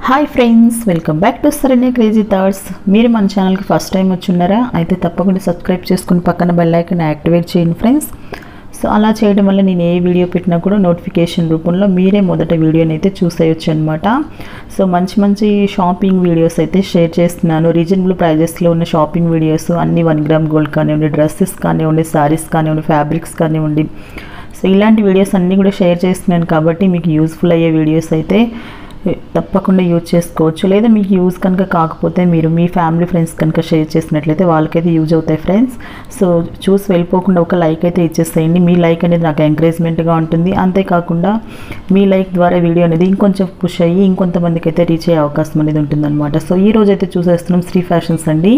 hi friends welcome back to Saranya crazy thoughts మీరు మన ఛానల్కి ఫస్ట్ టైం వచ్చున్నారా అయితే తప్పకుండా సబ్స్క్రైబ్ చేసుకుని పక్కన బెల్ ఐకాన్ యాక్టివేట్ చేయండి ఫ్రెండ్స్ సో అలా చేయడం వల్ల నేను ఏ వీడియో పెట్టినా కూడా నోటిఫికేషన్ రూపంలో మీరే మొదట వీడియోని అయితే చూసేయచ్చు అనమాట సో మంచి మంచి షాపింగ్ వీడియోస్ అయితే షేర్ చేస్తున్నాను రీజనబుల్ ప్రైజెస్లో ఉన్న షాపింగ్ వీడియోస్ అన్ని వన్ గ్రామ్ గోల్డ్ కానివ్వండి డ్రెస్సెస్ కానివ్వండి శారీస్ కానివ్వండి ఫ్యాబ్రిక్స్ కానివ్వండి సో ఇలాంటి వీడియోస్ అన్నీ కూడా షేర్ చేస్తున్నాను కాబట్టి మీకు యూస్ఫుల్ అయ్యే వీడియోస్ అయితే తప్పకుండా యూజ్ చేసుకోవచ్చు లేదా మీకు యూజ్ కనుక కాకపోతే మీరు మీ ఫ్యామిలీ ఫ్రెండ్స్ కనుక షేర్ చేసినట్లయితే వాళ్ళకైతే యూజ్ అవుతాయి ఫ్రెండ్స్ సో చూసి వెళ్ళిపోకుండా ఒక లైక్ అయితే ఇచ్చేసేయండి మీ లైక్ అనేది నాకు ఎంకరేజ్మెంట్గా ఉంటుంది అంతేకాకుండా మీ లైక్ ద్వారా వీడియో అనేది ఇంకొంచెం పుష్ అయ్యి ఇంకొంతమందికి అయితే రీచ్ అయ్యే అవకాశం అనేది ఉంటుందన్నమాట సో ఈ రోజు అయితే చూసేస్తున్నాం శ్రీ ఫ్యాషన్స్ అండి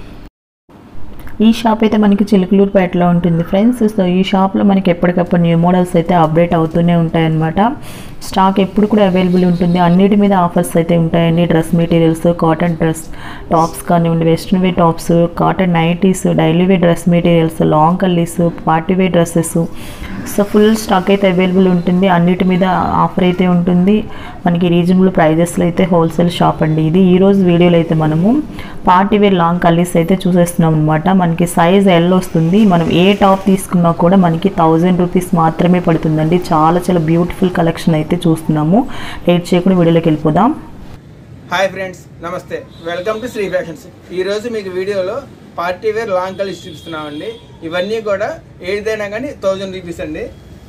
ఈ షాప్ అయితే మనకి చిలుకలూరుపేటలో ఉంటుంది ఫ్రెండ్స్ సో ఈ షాప్లో మనకి ఎప్పటికప్పుడు న్యూ మోడల్స్ అయితే అప్డేట్ అవుతూనే ఉంటాయన్నమాట స్టాక్ ఎప్పుడు కూడా అవైలబుల్ ఉంటుంది అన్నిటి మీద ఆఫర్స్ అయితే ఉంటాయండి dress materials cotton dress tops కానివ్వండి western wear tops cotton nighties daily wear dress materials long kalis party wear dresses so full stock అయితే అవైలబుల్ ఉంటుంది అన్నిటి మీద ఆఫర్ అయితే ఉంటుంది మనకి రీజనబుల్ ప్రైజెస్లో అయితే హోల్సేల్ షాప్ అండి ఇది ఈరోజు వీడియోలో అయితే మనము పార్టీ వేర్ లాంగ్ కల్లీస్ అయితే చూసేస్తున్నాం అనమాట మనకి సైజ్ ఎల్ వస్తుంది మనం ఏ టాప్ తీసుకున్నా కూడా మనకి థౌజండ్ రూపీస్ మాత్రమే పడుతుందండి చాలా చాలా బ్యూటిఫుల్ కలెక్షన్ అయితే చూస్తున్నాము లేట్ చేయకుండా వీడియోలోకి వెళ్ళిపోదాం హాయ్ ఫ్రెండ్స్ నమస్తే వెల్కమ్ టు శ్రీ ఫ్యాషన్స్ ఈరోజు మీకు వీడియోలో పార్టీ వేర్ లాంగ్ కలీస్ చూపిస్తున్నామండి ఇవన్నీ కూడా ఏదైనా కానీ థౌజండ్ రూపీస్ అండి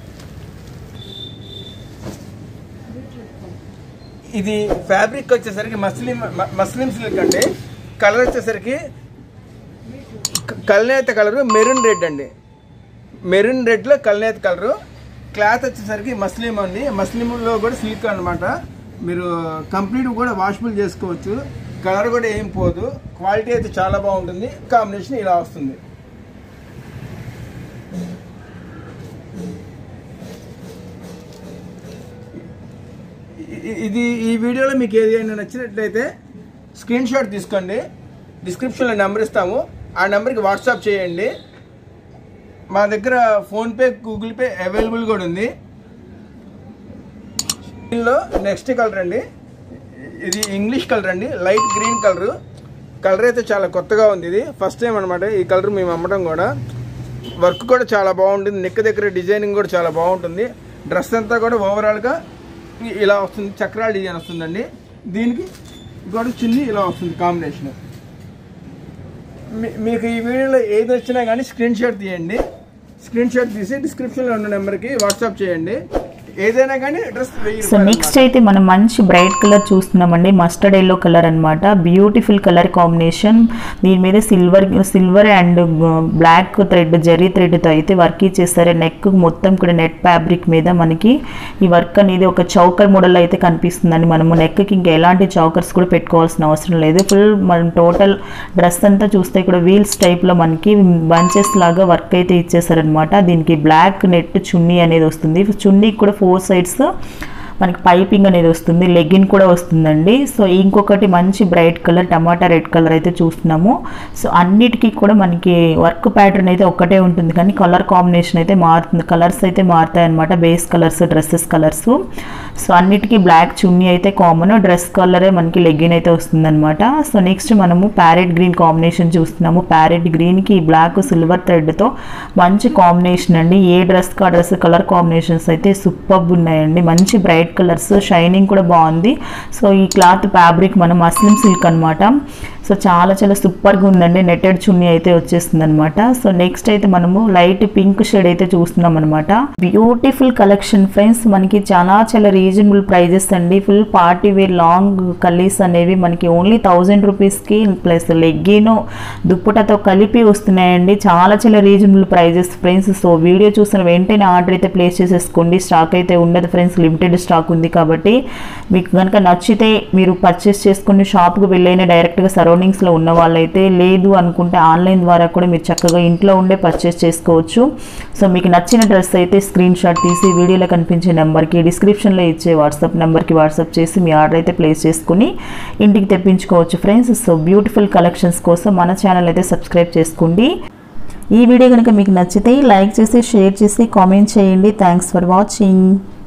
ఇది ఫ్యాబ్రిక్ వచ్చేసరికి మస్లిం మ- మస్లిం సిల్క్ అండి కలర్ వచ్చేసరికి క- కల్నేత కలరు మెరూన్ రెడ్ అండి మెరూన్ రెడ్లో కల్నేత కలరు క్లాత్ వచ్చేసరికి మస్లిం అండి మస్లింలో కూడా సిల్క్ అన్నమాట మీరు కంప్లీట్ కూడా వాషబుల్ చేసుకోవచ్చు కలర్ కూడా ఏం పోదు క్వాలిటీ అయితే చాలా బాగుంటుంది కాంబినేషన్ ఇలా వస్తుంది ఇ- ఇది ఈ వీడియోలో మీకు ఏదైనా నచ్చినట్లయితే స్క్రీన్ షాట్ తీసుకోండి డిస్క్రిప్షన్లో నెంబర్ ఇస్తాము ఆ నెంబర్కి వాట్సాప్ చేయండి మా దగ్గర ఫోన్పే గూగుల్ పే అవైలబుల్ కూడా ఉంది దీనిలో నెక్స్ట్ కలర్ అండి ఇది ఇంగ్లీష్ కలర్ అండి లైట్ గ్రీన్ కలర్ కలర్ అయితే చాలా కొత్తగా ఉంది ఇది ఫస్ట్ టైం అనమాట ఈ కలర్ మేము అమ్మడం కూడా వర్క్ కూడా చాలా బాగుంటుంది నెక్ దగ్గర డిజైనింగ్ కూడా చాలా బాగుంటుంది డ్రెస్ అంతా కూడా ఓవరాల్గా ఇలా వస్తుంది చక్రాల డిజైన్ వస్తుందండి దీనికి కూడా చున్నీ ఇలా వస్తుంది కాంబినేషన్ మీ- మీకు ఈ వీడియోలో ఏది వచ్చినా కానీ స్క్రీన్ షాట్ తీయండి స్క్రీన్ షాట్ తీసి డిస్క్రిప్షన్లో ఉన్న నెంబర్కి వాట్సాప్ చేయండి ఏదైనా కానీ డ్రెస్ వెయ్యి సో రూపాయలు నెక్స్ట్ అయితే మనం మంచి బ్రైట్ కలర్ చూస్తున్నామండి మస్టర్డ్ ఎల్లో కలర్ అన్నమాట బ్యూటిఫుల్ కలర్ కాంబినేషన్ దీని మీద silver silver and black thread zari థ్రెడ్తో అయితే వర్క్ ఇచ్చేస్తారు నెక్ మొత్తం కూడా నెట్ ఫ్యాబ్రిక్ మీద మనకి ఈ వర్క్ అనేది ఒక చౌకర్ మోడల్ అయితే కనిపిస్తుందండి మనము నెక్కి ఇంకా ఎలాంటి చౌకర్స్ కూడా పెట్టుకోవాల్సిన అవసరం లేదు ఫుల్ మనం టోటల్ డ్రెస్ అంతా చూస్తే కూడా వీల్స్ టైప్లో మనకి బంచెస్ లాగా వర్క్ అయితే ఇచ్చేసారనమాట దీనికి బ్లాక్ నెట్ చున్నీ అనేది వస్తుంది చున్నీకి కూడా ఫోర్ సైడ్స్ మనకి పైపింగ్ అనేది వస్తుంది లెగిన్ కూడా వస్తుందండి సో ఇంకొకటి మంచి bright colour tomato red colour అయితే చూస్తున్నాము సో అన్నిటికీ కూడా మనకి వర్క్ ప్యాటర్న్ అయితే ఒక్కటే ఉంటుంది కానీ కలర్ కాంబినేషన్ అయితే మారుతుంది కలర్స్ అయితే మారుతాయి అనమాట base colours dresses colours so అన్నిటికీ బ్లాక్ చున్నీ అయితే కామన్ డ్రెస్ కలరే మనకి లెగ్గిన్ అయితే వస్తుందన్నమాట సో నెక్స్ట్ మనము ప్యారెట్ గ్రీన్ కాంబినేషన్ చూస్తున్నాము ప్యారెట్ గ్రీన్కి బ్లాక్ సిల్వర్ థ్రెడ్తో మంచి కాంబినేషన్ అండి ఏ డ్రెస్ కా డ్రెస్ కలర్ కాంబినేషన్స్ అయితే సూపర్ ఉన్నాయండి మంచి బ్రైట్ కలర్స్ షైనింగ్ కూడా బాగుంది సో ఈ క్లాత్ ఫ్యాబ్రిక్ మనం మస్లిం సిల్క్ అనమాట సో చాలా చాలా సూపర్గా ఉందండి నెట్టెడ్ చున్నీ అయితే వచ్చేస్తుంది అనమాట సో నెక్స్ట్ అయితే మనము లైట్ పింక్ షేడ్ అయితే చూస్తున్నాం అనమాట బ్యూటిఫుల్ కలెక్షన్ ఫ్రెండ్స్ మనకి చాలా చాలా రీజనబుల్ ప్రైజెస్ అండి full party wear long kalis అనేవి మనకి ఓన్లీ థౌజండ్ రూపీస్కి ప్లస్ లెగ్గిను దుప్పటతో కలిపి వస్తున్నాయండి చాలా చాలా reasonable prices friends so video చూసిన వెంటనే ఆర్డర్ అయితే ప్లేస్ చేసేసుకోండి స్టాక్ అయితే ఉండదు ఫ్రెండ్స్ లిమిటెడ్ స్టాక్ ఉంది కాబట్టి మీకు కనుక నచ్చితే మీరు పర్చేస్ చేసుకుని షాప్కి వెళ్ళైనా డైరెక్ట్గా సరౌండింగ్స్లో ఉన్న వాళ్ళైతే లేదు అనుకుంటే ఆన్లైన్ ద్వారా కూడా మీరు చక్కగా ఇంట్లో ఉండే పర్చేస్ చేసుకోవచ్చు సో మీకు నచ్చిన డ్రెస్ అయితే స్క్రీన్ షాట్ తీసి వీడియోలో కనిపించే నెంబర్కి డిస్క్రిప్షన్లో ఇచ్చే వాట్సాప్ నెంబర్కి వాట్సాప్ చేసి మీ ఆర్డర్ అయితే ప్లేస్ చేసుకుని ఇంటికి తెప్పించుకోవచ్చు ఫ్రెండ్స్ సో బ్యూటిఫుల్ కలెక్షన్స్ కోసం మన ఛానల్ అయితే సబ్స్క్రైబ్ చేసుకోండి ఈ వీడియో కనుక మీకు నచ్చితే లైక్ చేసి షేర్ చేసి కామెంట్ చేయండి థ్యాంక్స్ ఫర్ వాచింగ్